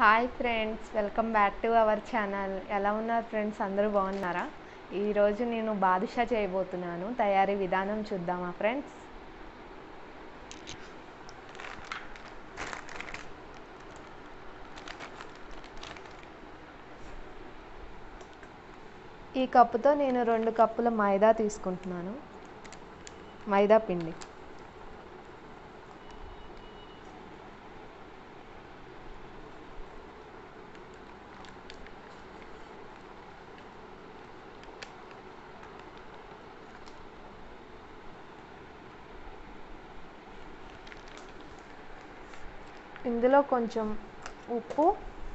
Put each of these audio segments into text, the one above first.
hi friends welcome back to our channel ఎలా ఉన్నారు friends అందరూ బాగున్నారా ఈరోజు నేను బాదుషా చేయబోతున్నాను తయారీ విధానం చూద్దామా ఫ్రెండ్స్ ఈ కప్పుతో నేను రెండు కప్పుల మైదా తీసుకుంటున్నాను మైదా పిండి ఇందులో కొంచెం ఉప్పు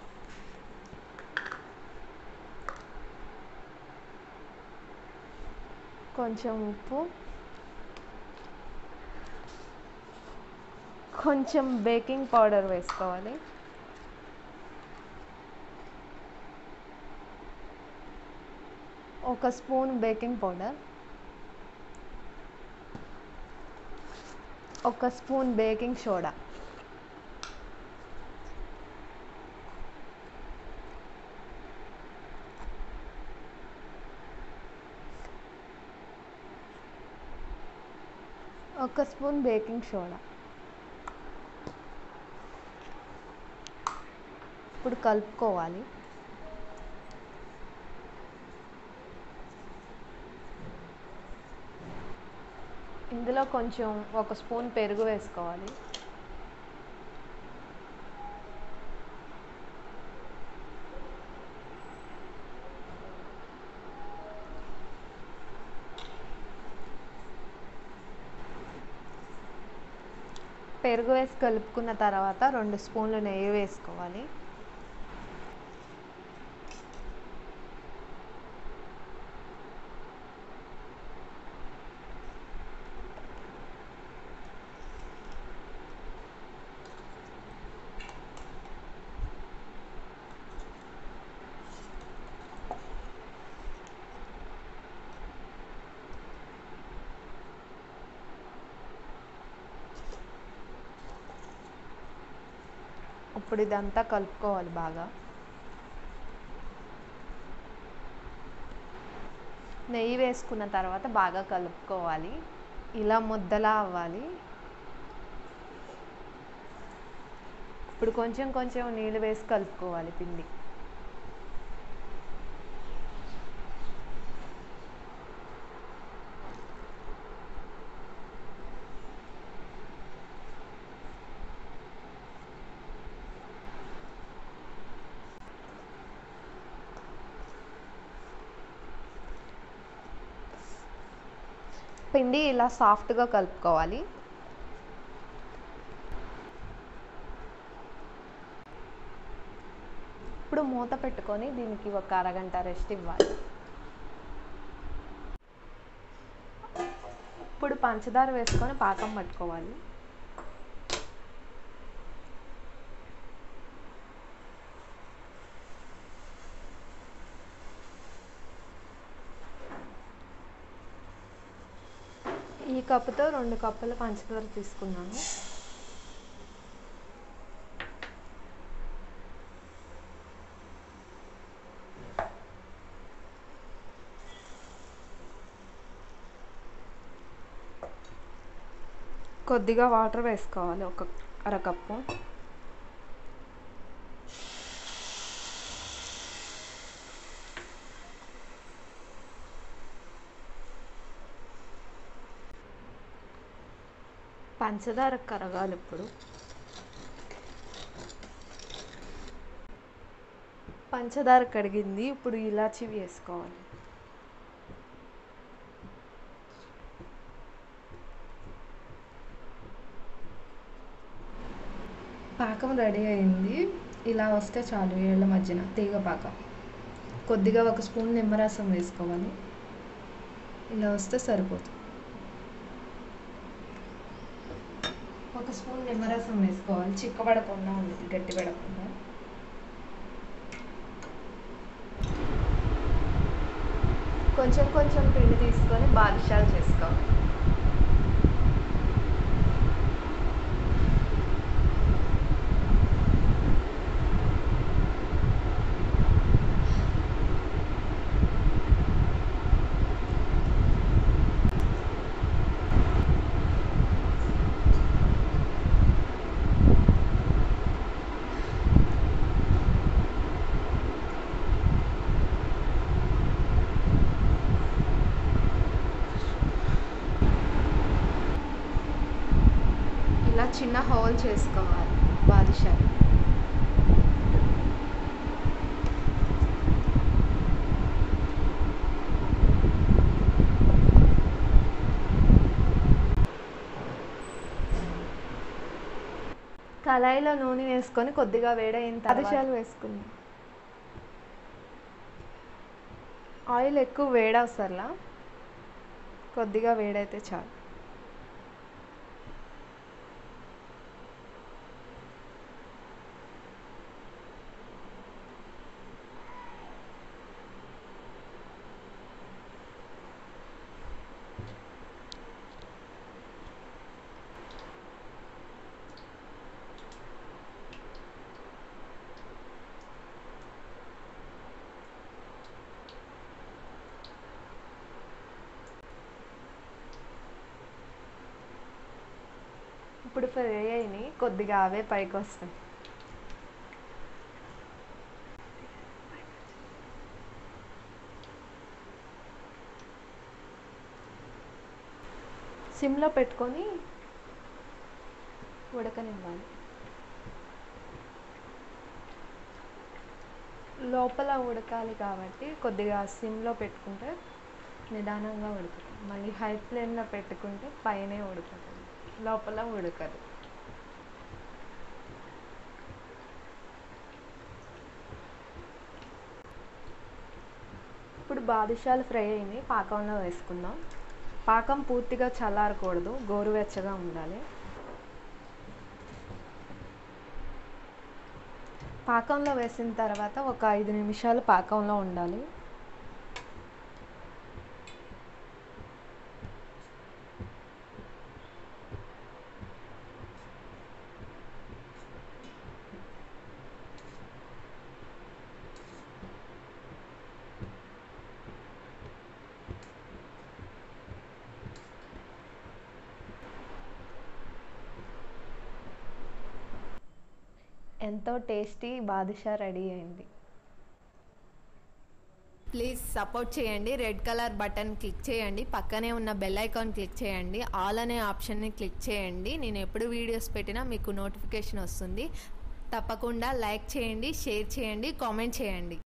కొంచెం ఉప్పు కొంచెం బేకింగ్ పౌడర్ వేసుకోవాలి ఒక స్పూన్ బేకింగ్ పౌడర్ ఒక స్పూన్ బేకింగ్ సోడా ఒక స్పూన్ బేకింగ్ సోడా ఇప్పుడు కలుపుకోవాలి ఇందులో కొంచెం ఒక స్పూన్ పెరుగు వేసుకోవాలి పెరుగు వేసి కలుపుకున్న తర్వాత రెండు స్పూన్లు నెయ్యి వేసుకోవాలి ఇప్పుడు ఇదంతా కలుపుకోవాలి బాగా నెయ్యి వేసుకున్న తర్వాత బాగా కలుపుకోవాలి ఇలా ముద్దలా అవ్వాలి ఇప్పుడు కొంచెం కొంచెం నీళ్ళు వేసి కలుపుకోవాలి పిండి పిండి ఇలా సాఫ్ట్గా కలుపుకోవాలి ఇప్పుడు మూత పెట్టుకొని దీనికి ఒక అరగంట రెస్ట్ ఇవ్వాలి ఇప్పుడు పంచదార వేసుకొని పాకం పట్టుకోవాలి ఈ కప్పుతో రెండు కప్పుల పంచదార తీసుకున్నాను కొద్దిగా వాటర్ వేసుకోవాలి ఒక అరకప్పు పంచదార కరగాలి ఇప్పుడు పంచదార కడిగింది ఇప్పుడు ఇలాచి వేసుకోవాలి పాకం రెడీ అయింది ఇలా వస్తే చాలు ఏళ్ళ మధ్యన తీగ పాకం కొద్దిగా ఒక స్పూన్ నిమ్మరసం వేసుకోవాలి ఇలా వస్తే సరిపోతుంది ఒక స్పూన్ నిమ్మరసం వేసుకోవాలి చిక్కబడకుండా ఉండేది గట్టి పడకుండా కొంచెం కొంచెం పిండి తీసుకొని బాదుషాలు చేసుకోవాలి చిన్న హోల్ చేసుకోవాలి బాదుషా కళాయిలో నూనె వేసుకొని కొద్దిగా వేడైన బాదుషాలు వేసుకుందాం ఆయిల్ ఎక్కువ వేడవసరలా కొద్దిగా వేడైతే చాలు ఇప్పుడు ఫ్రై అయినాయి కొద్దిగా అవే పైకి వస్తాయి సిమ్లో పెట్టుకొని ఉడకనివ్వాలి లోపల ఉడకాలి కాబట్టి కొద్దిగా సిమ్లో పెట్టుకుంటే నిదానంగా ఉడుకుతుంది మళ్ళీ హై ఫ్లేమ్లో పెట్టుకుంటే పైనే ఉడుకుతుంది లోపల ఉడకదు ఇప్పుడు బాదుషాలు ఫ్రై అయినాయి పాకంలో వేసుకుందాం పాకం పూర్తిగా చల్లారకూడదు గోరువెచ్చగా ఉండాలి పాకంలో వేసిన తర్వాత ఒక ఐదు నిమిషాలు పాకంలో ఉండాలి ఎంతో టేస్టీ బాదుషా రెడీ అయింది ప్లీజ్ సపోర్ట్ చేయండి రెడ్ కలర్ బటన్ క్లిక్ చేయండి పక్కనే ఉన్న బెల్ ఐకాన్ క్లిక్ చేయండి ఆల్ అనే ఆప్షన్ని క్లిక్ చేయండి నేను ఎప్పుడు వీడియోస్ పెట్టినా మీకు నోటిఫికేషన్ వస్తుంది తప్పకుండా లైక్ చేయండి షేర్ చేయండి కామెంట్ చేయండి